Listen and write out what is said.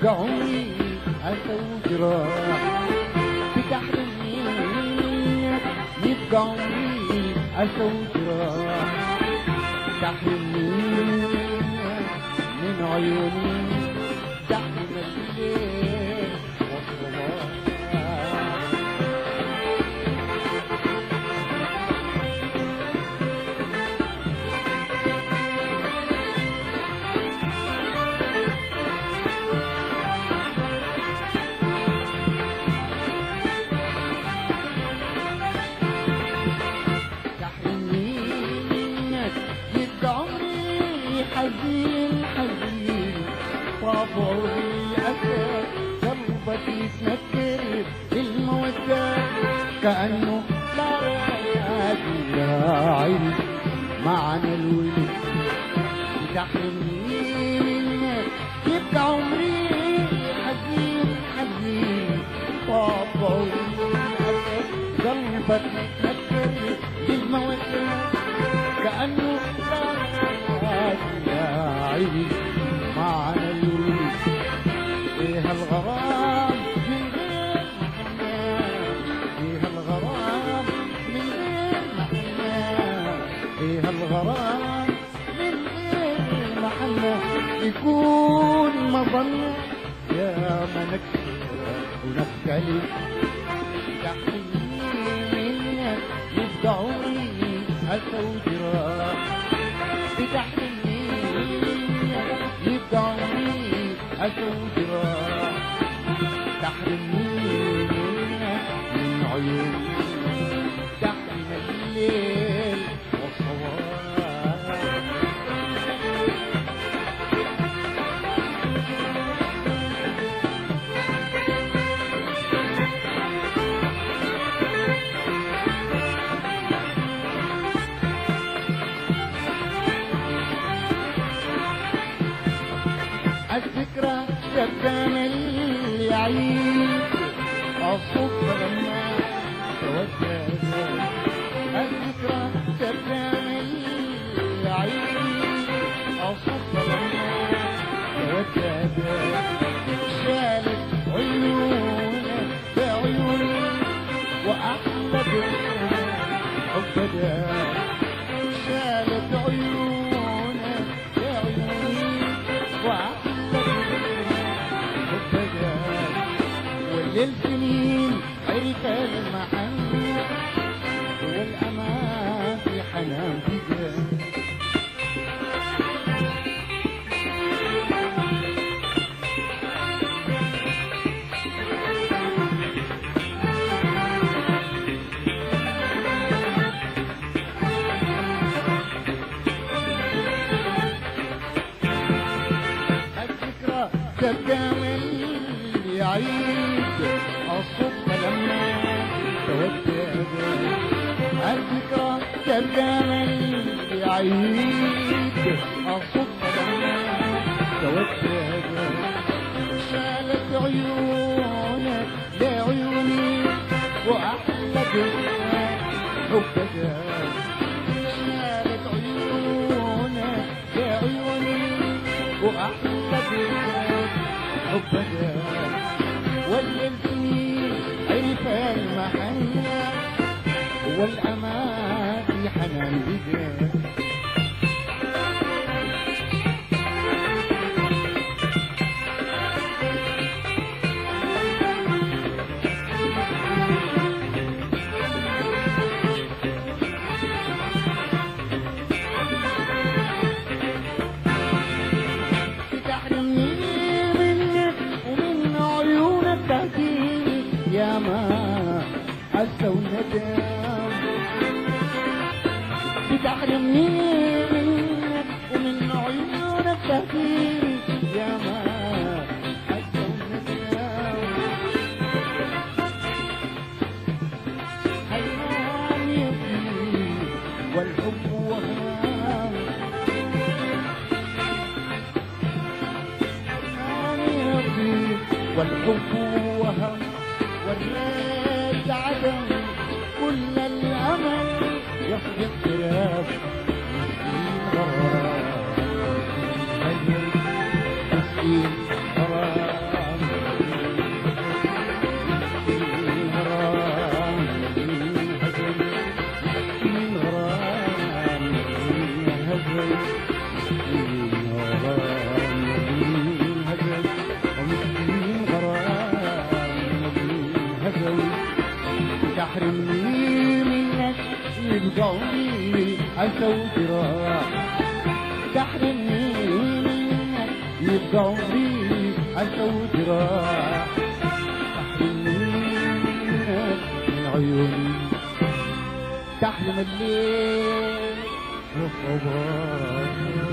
يبقى عمري أسوي جراح بتحرمني يبقى عمري أسوي جراح تحرمني من عيوني تحرم الليل والصباح تحرمني منك يبقى عمري حزين حزين طابع الأسى قلبك يتنكر بالمودة كأنه لا يأتي لا عيد معنى الولد تحرمني منك يبقى عمري حزين حزين طابع الأسى قلبك يتنكر بالمودة كأنه لا يعيش معنى الولد إيه الغرام من غير محنان إيه الغرام من غير محنان إيه الغرام من غير محنان يكون مظنة يا ما نكسر ونبتلي تحرمني منك يبقى عمري أسوي جراح بتحرمني يبقى عمري أسوي جراح تحرمني منك من عيوني تحرم الليل والصباح الذكرى تكمل يعيد الصبح لما توجه الذكرى تكمل يعيد الصبح لما توجه شالت عيونك بعيوني وأحلى حبك شالت عيونك بعيوني وأحلى حبك والليل سنين عرف المحنة والأمان في حنان بجاه الذكرى تكمل يعيد الصبح لما تودع الذكرى تكمل يعيد الصبح لما تودع شالت عيونك لعيوني وأحلى جمال حبك شالت عيونك لعيوني وأحلى بك حبك واليمين عرف المحنة والأمان في حنان بك تحرمني منك ومن عيونك تهديني يا ما حس وندم بتحرمني منك ومن عيونك تهديني يا ما حس وندم حيران يبكي والحب وهام ربي والحب وهم والناس عدم كل الامل يصبح اختلاف مسكين غرام مسكين غرام أنت وجراح تحرمني منك يبقى عمري أنت وجراح تحرمني منك من عيوني تحلم الليل والصباح